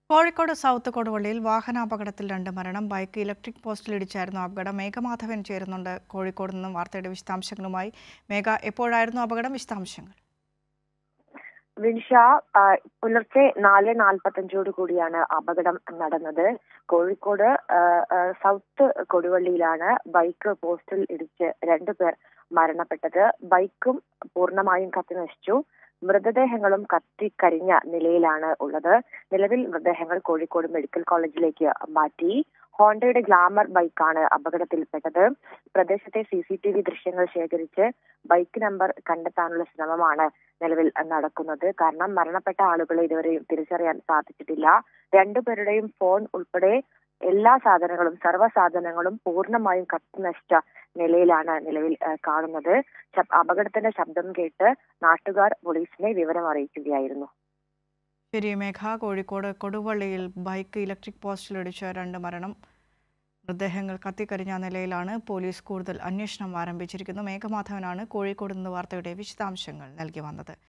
Kozhikode south കൊടുവള്ളിയിൽ വാഹനാപകടത്തിൽ രണ്ട് മരണം ബൈക്ക് ഇലക്ട്രിക് പോസ്റ്റിൽ ഇടിച്ചായിരുന്നു അപകടം മേഘമാധവൻ ചേരുന്നുണ്ട് കോഴിക്കോട് നിന്നും വാർത്തയുടെ വിശദാംശങ്ങളുമായി മേഘ എപ്പോഴായിരുന്നു അപകടം വിശദാംശങ്ങൾ വിൻഷ ആ, പുലർച്ചെ നാല് നാൽപ്പത്തഞ്ചോട് കൂടിയാണ് അപകടം നടന്നത് കോഴിക്കോട് ആ, ആ, സൗത്ത് കൊടുവള്ളിയിലാണ് ബൈക്ക് പോസ്റ്റിൽ ഇടിച്ച് രണ്ടുപേർ മരണപ്പെട്ടത് ബൈക്കും പൂർണ്ണമായും കത്തി നശിച്ചു മൃതദേഹങ്ങളും കത്തിക്കരിഞ്ഞ നിലയിലാണ് ഉള്ളത് നിലവിൽ മൃതദേഹങ്ങൾ കോഴിക്കോട് മെഡിക്കൽ കോളേജിലേക്ക് മാറ്റി ഹോണ്ടയുടെ ഗ്ലാമർ ബൈക്കാണ് അപകടത്തിൽപ്പെട്ടത് പ്രദേശത്തെ സി സി ടി വി ദൃശ്യങ്ങൾ ശേഖരിച്ച് ബൈക്ക് നമ്പർ കണ്ടെത്താനുള്ള ശ്രമമാണ് നിലവിൽ നടക്കുന്നത് കാരണം മരണപ്പെട്ട ആളുകളെ ഇതുവരെയും തിരിച്ചറിയാൻ സാധിച്ചിട്ടില്ല രണ്ടുപേരുടെയും ഫോൺ ഉൾപ്പെടെ എല്ലാ സാധനങ്ങളും സർവ്വ സാധനങ്ങളും പൂർണ്ണമായും കത്തി നശിച്ച നിലയിലാണ് നിലവിൽ ഏഹ്, കാണുന്നത് ശബ്- അപകടത്തിന്റെ ശബ്ദം കേട്ട് നാട്ടുകാർ പോലീസിനെ വിവരം അറിയിക്കുകയായിരുന്നു ശരി മേഘ കോഴിക്കോട് കൊടുവള്ളിയിൽ ബൈക്ക് ഇലക്ട്രിക് പോസ്റ്റിൽ ഇടിച്ച രണ്ട് മരണം മൃതദേഹങ്ങൾ കത്തിക്കരിഞ്ഞ നിലയിലാണ് പോലീസ് കൂടുതൽ അന്വേഷണം ആരംഭിച്ചിരിക്കുന്നു മേഘമാധവനാണ് കോഴിക്കോട് നിന്ന് വാർത്തയുടെ വിശദാംശങ്ങൾ നൽകി വന്നത്